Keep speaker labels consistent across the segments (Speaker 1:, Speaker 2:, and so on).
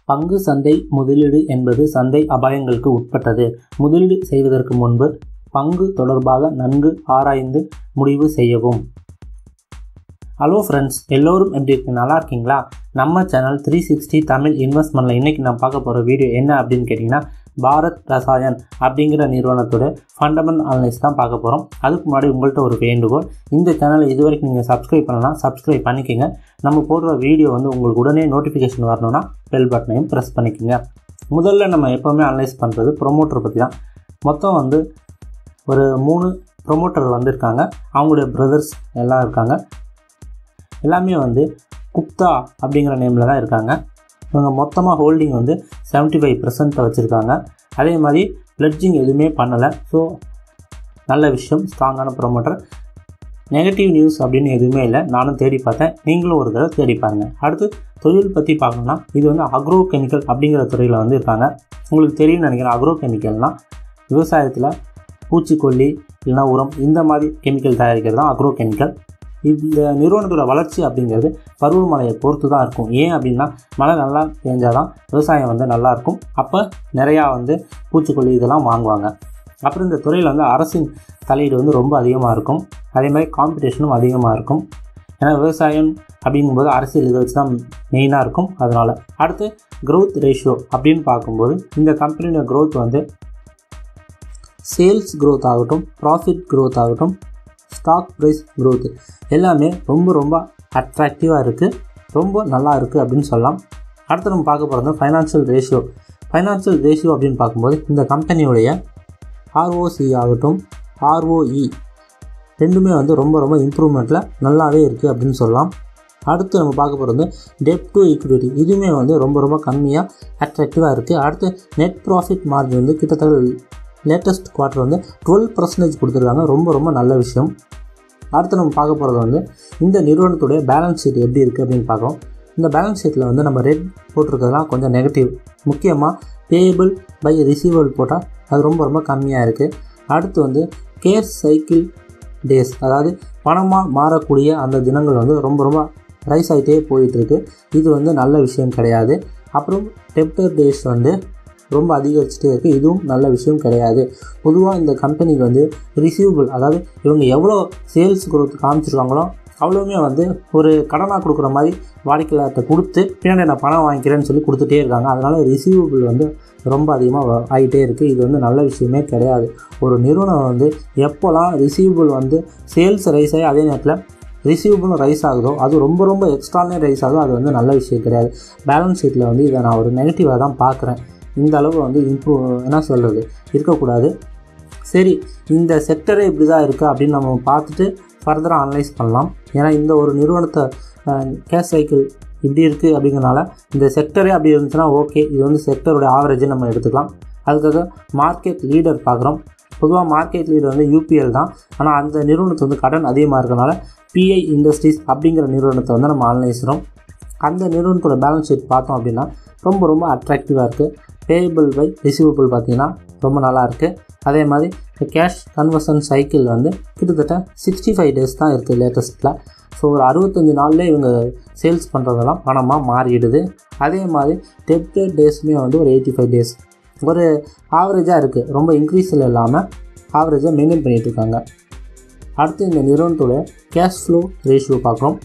Speaker 1: பங்கு சந்தை முதலீடு என்பது சந்தை அபாயங்களுக்கு உட்பட்டது முதலீடு செய்வதற்கு முன்பு பங்கு தொடர்பாக நன்கு ஆராய்ந்து முடிவு செய்யவும் ஹலோ ஃப்ரெண்ட்ஸ் எல்லோரும் எப்படி இருக்கு நல்லா இருக்கீங்களா நம்ம சேனல் த்ரீ சிக்ஸ்டி தமிழ் இன்வெஸ்ட்மெண்ட்டில் இன்றைக்கி நான் பார்க்க போகிற வீடியோ என்ன அப்படின்னு கேட்டிங்கன்னா பாரத் ரசாயன் அப்படிங்கிற நிறுவனத்தோட ஃபண்டமெண்டல் அனலைஸ் தான் பார்க்க போகிறோம் அதுக்கு முன்னாடி உங்கள்கிட்ட ஒரு வேண்டுகோள் இந்த சேனலை இது வரைக்கும் நீங்கள் சப்ஸ்கிரைப் பண்ணலாம் சப்ஸ்கிரைப் பண்ணிக்கோங்க நம்ம போடுற வீடியோ வந்து உங்களுக்கு உடனே நோட்டிஃபிகேஷன் வரணும்னா பெல் பட்டனையும் ப்ரெஸ் பண்ணிக்கோங்க முதல்ல நம்ம எப்போவுமே அனலைஸ் பண்ணுறது ப்ரொமோட்டர் பற்றி தான் மொத்தம் வந்து ஒரு மூணு ப்ரொமோட்டர் வந்திருக்காங்க அவங்களுடைய பிரதர்ஸ் எல்லாம் இருக்காங்க எல்லாமே வந்து குப்தா அப்படிங்கிற நேமில் தான் இருக்காங்க இவங்க மொத்தமாக ஹோல்டிங் வந்து செவன்ட்டி ஃபைவ் பர்சன்ட்டை வச்சுருக்காங்க அதே மாதிரி பிளட்ஜிங் எதுவுமே பண்ணலை ஸோ நல்ல விஷயம் ஸ்ட்ராங்கான ப்ரொமோட்டர் நெகட்டிவ் நியூஸ் அப்படின்னு எதுவுமே இல்லை நானும் தேடி பார்த்தேன் நீங்களும் ஒரு தடவை தேடி பாருங்கள் அடுத்து தொழில் பற்றி பார்க்கணும்னா இது வந்து அக்ரோ கெமிக்கல் அப்படிங்கிற துறையில் வந்து இருக்காங்க உங்களுக்கு தெரியும்னு நினைக்கிறேன் அக்ரோ கெமிக்கல்னால் விவசாயத்தில் பூச்சிக்கொல்லி இல்லைனா உரம் இந்த மாதிரி கெமிக்கல் தயாரிக்கிறது தான் அக்ரோ கெமிக்கல் இந்த நிறுவனத்தோட வளர்ச்சி அப்படிங்கிறது பருவமழையை பொறுத்து தான் இருக்கும் ஏன் அப்படின்னா மழை நல்லா பெஞ்சால் தான் விவசாயம் வந்து நல்லாயிருக்கும் அப்போ நிறையா வந்து பூச்சிக்கொல்லி இதெல்லாம் வாங்குவாங்க அப்புறம் இந்த துறையில் வந்து அரசின் தலையீடு வந்து ரொம்ப அதிகமாக இருக்கும் அதே மாதிரி காம்படிஷனும் அதிகமாக இருக்கும் ஏன்னா விவசாயம் அப்படிங்கும்போது அரசியல் இதை வச்சு தான் மெயினாக இருக்கும் அதனால் அடுத்து க்ரோத் ரேஷியோ அப்படின்னு பார்க்கும்போது இந்த கம்பெனியோட க்ரோத் வந்து சேல்ஸ் க்ரோத் ஆகட்டும் ப்ராஃபிட் க்ரோத் ஆகட்டும் ஸ்டாக் ப்ரைஸ் க்ரோத்து எல்லாமே ரொம்ப ரொம்ப அட்ராக்டிவாக இருக்குது ரொம்ப நல்லா இருக்குது அப்படின்னு சொல்லலாம் அடுத்து நம்ம பார்க்க போகிறது ஃபைனான்ஷியல் ரேஷியோ ஃபைனான்ஷியல் ரேஷியோ அப்படின்னு பார்க்கும்போது இந்த கம்பெனியுடைய ஆர்ஓசி ஆகட்டும் ஆர்ஓஇ ரெண்டுமே வந்து ரொம்ப ரொம்ப இம்ப்ரூவ்மெண்ட்டில் நல்லாவே இருக்குது அப்படின்னு சொல்லலாம் அடுத்து நம்ம பார்க்க போகிறது டெப் டு ஈக்விட்டி இதுவுமே வந்து ரொம்ப ரொம்ப கம்மியாக அட்ராக்டிவாக இருக்குது அடுத்து நெட் ப்ராஃபிட் மார்ஜின் வந்து கிட்டத்தட்ட லேட்டஸ்ட் குவார்ட்டர் வந்து டுவெல் பர்சன்டேஜ் கொடுத்துருக்காங்க ரொம்ப ரொம்ப நல்ல விஷயம் அடுத்து நம்ம பார்க்க போகிறது வந்து இந்த நிறுவனத்துடைய பேலன்ஸ் ஷீட் எப்படி இருக்குது அப்படின்னு பார்க்கலாம் இந்த பேலன்ஸ் ஷீட்டில் வந்து நம்ம ரெட் போட்டிருக்கிறதுலாம் கொஞ்சம் நெகட்டிவ் முக்கியமாக பேயபிள் பை ரிசீவபிள் போட்டால் அது ரொம்ப ரொம்ப கம்மியாக இருக்குது அடுத்து வந்து கேர் சைக்கிள் டேஸ் அதாவது பணமாக மாறக்கூடிய அந்த தினங்கள் வந்து ரொம்ப ரொம்ப ரைஸ் ஆகிட்டே போயிட்டுருக்கு இது வந்து நல்ல விஷயம் கிடையாது அப்புறம் டெப்டர் டேஸ் வந்து ரொம்ப அதிகரிச்சுட்டே இருக்குது இதுவும் நல்ல விஷயம் கிடையாது பொதுவாக இந்த கம்பெனிக்கு வந்து ரிசீவபிள் அதாவது இவங்க எவ்வளோ சேல்ஸ் குரோத் காமிச்சிருக்காங்களோ அவ்வளோவுமே வந்து ஒரு கடனாக கொடுக்குற மாதிரி வாடிக்கையாளர்கிட்ட கொடுத்து பின்னாடி நான் பணம் வாங்கிக்கிறேன்னு சொல்லி கொடுத்துட்டே இருக்காங்க அதனால் ரிசீவபிள் வந்து ரொம்ப அதிகமாக ஆகிட்டே இருக்குது இது வந்து நல்ல விஷயமே கிடையாது ஒரு நிறுவனம் வந்து எப்போல்லாம் ரிசீவபிள் வந்து சேல்ஸ் ரைஸ் ஆகி அதே நேரத்தில் ரிசீவபிளும் ரைஸ் ஆகுதோ அது ரொம்ப ரொம்ப எக்ஸ்ட்ரானே ரைஸ் ஆகுதோ அது வந்து நல்ல விஷயம் கிடையாது பேலன்ஸ் ஷீட்டில் வந்து இதை நான் ஒரு நெகட்டிவாக தான் பார்க்குறேன் இந்த அளவு வந்து இம்ப்ரூவ் என்ன சொல்கிறது இருக்கக்கூடாது சரி இந்த செக்டரே இப்படி தான் இருக்குது அப்படின்னு நம்ம பார்த்துட்டு ஃபர்தராக அனலைஸ் பண்ணலாம் ஏன்னா இந்த ஒரு நிறுவனத்தை கேஷ் சைக்கிள் இப்படி இருக்குது அப்படிங்கிறனால இந்த செக்டரே அப்படி இருந்துச்சுன்னா ஓகே இது வந்து செக்டரோட ஆவரேஜை நம்ம எடுத்துக்கலாம் அதுக்காக மார்க்கெட் லீடர் பார்க்குறோம் பொதுவாக மார்க்கெட் லீடர் வந்து யூபிஎல் தான் ஆனால் அந்த நிறுவனத்துக்கு வந்து கடன் அதிகமாக இருக்கனால பிஐ இண்டஸ்ட்ரீஸ் அப்படிங்கிற நிறுவனத்தை வந்து நம்ம அனலைஸ்கிறோம் அந்த நிறுவனத்தோட பேலன்ஸ் ஷீட் பார்த்தோம் அப்படின்னா ரொம்ப ரொம்ப அட்ராக்டிவாக இருக்குது பேயபிள் பை ரிசீவபிள் பார்த்திங்கன்னா ரொம்ப நல்லா இருக்குது அதே மாதிரி இந்த கேஷ் கன்வர்ஷன் சைக்கிள் வந்து கிட்டத்தட்ட சிக்ஸ்டி ஃபைவ் டேஸ் தான் இருக்குது லேட்டஸ்ட்டில் ஸோ ஒரு அறுபத்தஞ்சு நாள்லேயே இவங்க சேல்ஸ் பண்ணுறதெல்லாம் பணமாக மாறிடுது அதே மாதிரி டெப்டர் டேஸுமே வந்து ஒரு எயிட்டி ஃபைவ் டேஸ் ஒரு ஆவரேஜாக இருக்குது ரொம்ப இன்க்ரீஸில் இல்லாமல் ஆவரேஜாக மெயின்டைன் பண்ணிகிட்ருக்காங்க அடுத்து இந்த நிறுவனத்தோட கேஷ் ஃப்ளோ ரேஷியோ பார்க்குறோம்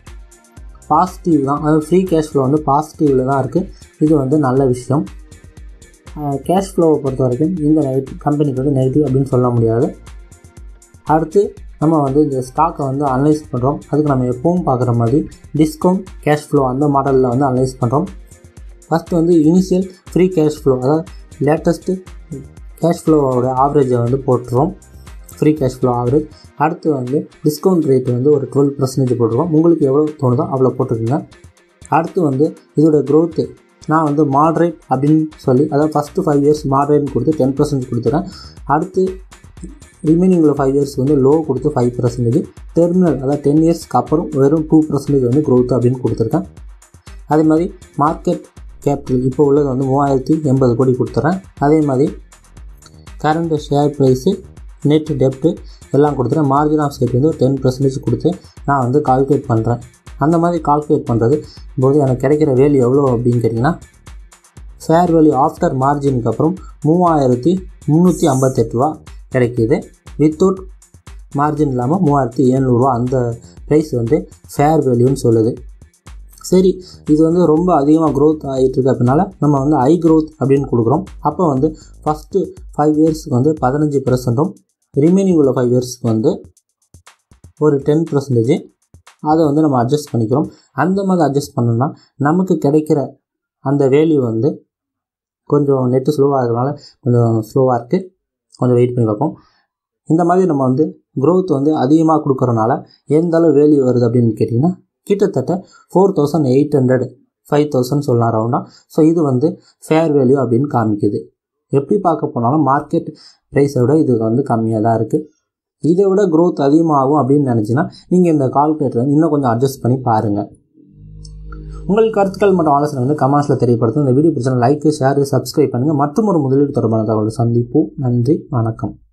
Speaker 1: பாசிட்டிவ் தான் அதாவது ஃப்ரீ கேஷ் ஃப்ளோ வந்து பாசிட்டிவில் தான் இருக்குது இது வந்து நல்ல விஷயம் கேஷ் ஃப்ளோவை பொறுத்த வரைக்கும் இந்த நெகட்டிவ் கம்பெனிக்கு வந்து நெகட்டிவ் அப்படின்னு சொல்ல முடியாது அடுத்து நம்ம வந்து இந்த ஸ்டாக்கை வந்து அனலைஸ் பண்ணுறோம் அதுக்கு நம்ம எப்பவும் பார்க்குற மாதிரி டிஸ்கவுண்ட் கேஷ் ஃப்ளோ அந்த மாடலில் வந்து அனலைஸ் பண்ணுறோம் ஃபஸ்ட்டு வந்து இனிஷியல் ஃப்ரீ கேஷ் ஃப்ளோ அதாவது லேட்டஸ்ட்டு கேஷ் ஃப்ளோவோட ஆவரேஜை வந்து போட்டுருவோம் ஃப்ரீ கேஷ் ஃப்ளோ ஆவரேஜ் அடுத்து வந்து டிஸ்கவுண்ட் ரேட் வந்து ஒரு டுவெல் பர்சன்டேஜ் போட்டுருவோம் உங்களுக்கு எவ்வளோ தோணுதோ அவ்வளோ போட்டுருங்க அடுத்து வந்து இதோட க்ரோத்து நான் வந்து மாட்ரேட் அப்படின்னு சொல்லி அதாவது ஃபஸ்ட்டு ஃபைவ் இயர்ஸ் மாட்ரேட்னு கொடுத்து டென் பர்சன்டேஜ் கொடுத்துறேன் அடுத்து ரிமைனிங் உள்ள ஃபைவ் இயர்ஸ் வந்து லோ கொடுத்து ஃபைவ் பர்சன்டேஜ் டெர்மினல் அதாவது டென் இயர்ஸ்க்கு அப்புறம் வெறும் டூ பர்சன்டேஜ் வந்து க்ரோத் அப்படின்னு கொடுத்துருக்கேன் அதே மாதிரி மார்க்கெட் கேபிட்டல் இப்போ உள்ளது வந்து மூவாயிரத்தி எண்பது கோடி கொடுத்துறேன் அதே மாதிரி கரண்ட் ஷேர் ப்ரைஸு நெட் டெப்ட்டு எல்லாம் கொடுத்துறேன் மார்ஜின் ஆஃப் சேஃப்டி வந்து ஒரு டென் பர்சன்டேஜ் கொடுத்து நான் வந்து கால்குலேட் பண்ணுறேன் அந்த மாதிரி கால்குலேட் பண்ணுறது போது எனக்கு கிடைக்கிற வேல்யூ எவ்வளோ அப்படின்னு கேட்டிங்கன்னா ஃபேர் வேல்யூ ஆஃப்டர் மார்ஜினுக்கு அப்புறம் மூவாயிரத்தி முந்நூற்றி ஐம்பத்தெட்டு ரூபா கிடைக்கிது வித்தவுட் மார்ஜின் இல்லாமல் மூவாயிரத்தி எழுநூறுவா அந்த ப்ரைஸ் வந்து ஃபேர் வேல்யூன்னு சொல்லுது சரி இது வந்து ரொம்ப அதிகமாக க்ரோத் ஆகிட்டுருக்கு அப்படின்னால நம்ம வந்து ஐ க்ரோத் அப்படின்னு கொடுக்குறோம் அப்போ வந்து ஃபஸ்ட்டு ஃபைவ் இயர்ஸ்க்கு வந்து பதினஞ்சு பர்சன்ட்டும் ரிமைனிங் உள்ள ஃபைவ் இயர்ஸ்க்கு வந்து ஒரு டென் பர்சன்டேஜ் அதை வந்து நம்ம அட்ஜஸ்ட் பண்ணிக்கிறோம் அந்த மாதிரி அட்ஜஸ்ட் பண்ணோம்னா நமக்கு கிடைக்கிற அந்த வேல்யூ வந்து கொஞ்சம் நெட்டு ஸ்லோவாக இருக்கிறனால கொஞ்சம் ஸ்லோவாக இருக்குது கொஞ்சம் வெயிட் பண்ணி பார்ப்போம் இந்த மாதிரி நம்ம வந்து க்ரோத் வந்து அதிகமாக கொடுக்குறனால எந்த அளவு வேல்யூ வருது அப்படின்னு கேட்டிங்கன்னா கிட்டத்தட்ட four thousand eight hundred five thousand சொல்லலாம் ரவுண்டாக ஸோ இது வந்து ஃபேர் வேல்யூ அப்படின்னு காமிக்குது எப்படி பார்க்க போனாலும் மார்க்கெட் ப்ரைஸை விட இது வந்து கம்மியாக தான் இருக்குது இதை விட க்ரோத் அதிகமாகும் அப்படின்னு நினச்சின்னா நீங்கள் இந்த கால்குலேட்டர் வந்து இன்னும் கொஞ்சம் அட்ஜஸ்ட் பண்ணி பாருங்கள் உங்கள் கருத்துக்கள் மற்றும் ஆலோசனை வந்து கமெண்ட்ஸில் தெரியப்படுத்தும் இந்த வீடியோ பிடிச்சா லைக் ஷேர் சப்ஸ்கிரைப் பண்ணுங்கள் மற்றும் ஒரு முதலீடு தொடர்பான தகவல் சந்திப்போம் நன்றி வணக்கம்